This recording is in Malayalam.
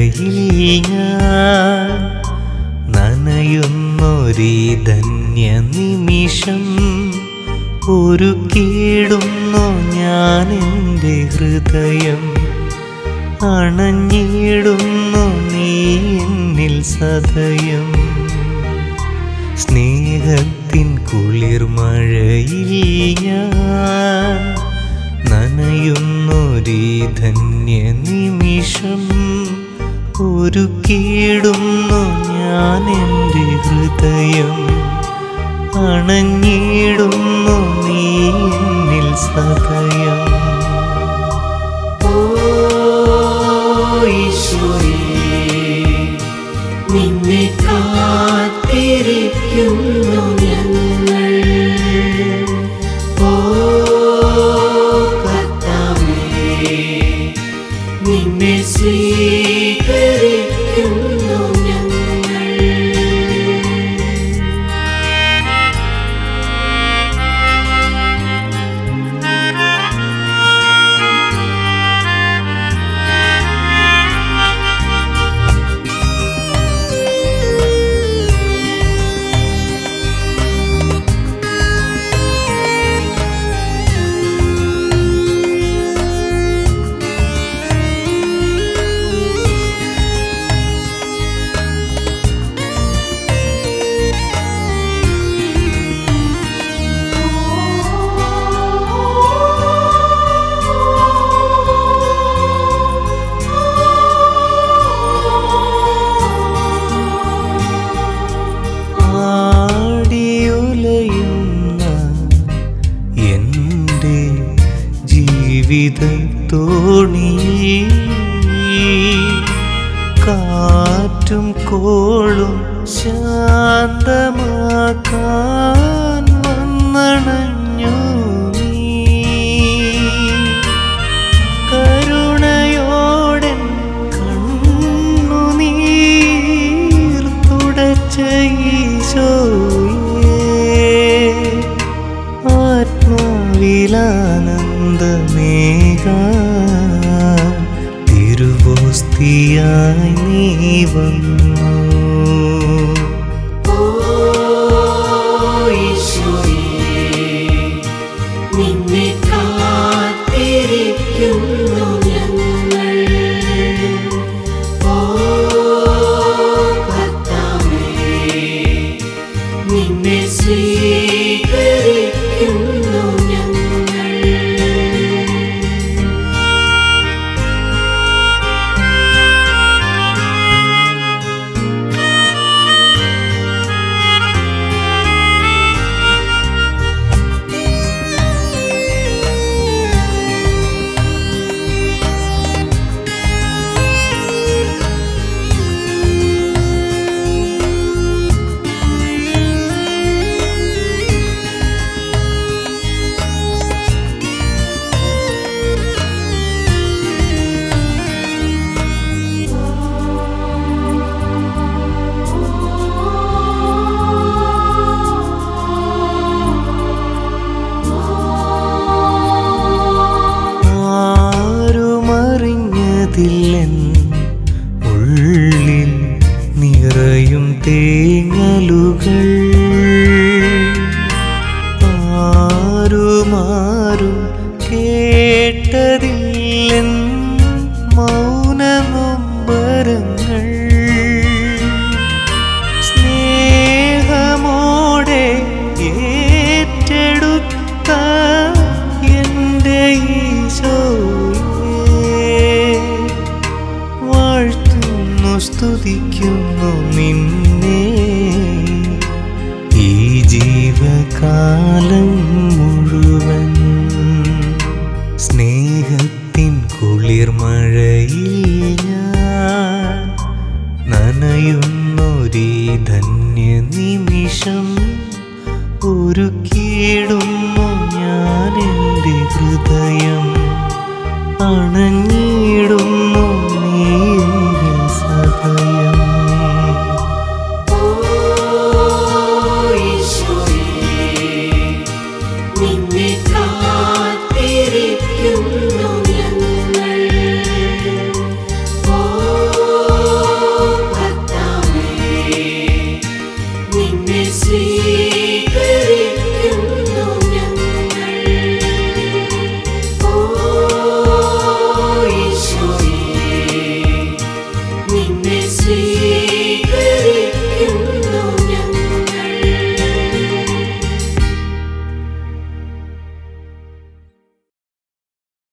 ഞാൻ നനയുന്നൊരീ ധന്യ നിമിഷം ഒരു കീടുന്നു ഞാൻ എൻ്റെ ഹൃദയം അണഞ്ഞിടുന്നു നീ എന്നിൽ സദയം സ്നേഹത്തിൻ കുളിർമഴയിൽ ഞാൻ നനയുന്നൊരീ ധന്യ നിമിഷം ഒരു കീടുന്നു ഞാൻ എൻ്റെ ഹൃദയം അണഞ്ഞിടുന്നു നീ എന്നിൽ സദയം ഓ ഈശോയേ നിന്നെ കാത്തിരിക്കുന്നു ഞങ്ങൾ ഓ കർത്താവേ നിന്നെ സ്വീകരിക്കുന്നു ഞങ്ങൾ ആടിയുലയുന്ന എൻ്റെ ജീവിത തോണി കാറ്റും കോളും ശാന്തമാക്കാൻ വന്നണഞ്ഞു നീ കരുണയോടെ കണ്ണുനീർ തുടച്ച ഈശോയേ ആത്മാവിലാനന്ദമേക തിരുവോസ്തിയായി നീ വന്നു ഓ ഈശോയേ നിന്നെ കാത്തിരിക്കുന്നു ഞങ്ങൾ ഓ കർത്താവേ നിന്നെ സ്വീകരിക്കുന്നു ഞങ്ങൾ ആരുമറിഞ്ഞതില്ലൻ ഉള്ളിൽ നിറയും തേങ്ങലുകൾ ആരുമാരും കേട്ടതില്ലൻ മൗനനൊമ്പരങ്ങൾ സ്നേഹമോടെ ഏറ്റെടുത്ത എൻ്റെ ഈശോയേ വാഴ്ത്തുന്നു സ്തുതിക്കുന്നു നിന്നെ ഈ ജീവകാലം മുഴുവൻ സ്നേഹത്തിൻ കുളിർമഴയിൽ ഞാൻ നനയുന്നൊരീ ധന്യ നിമിഷം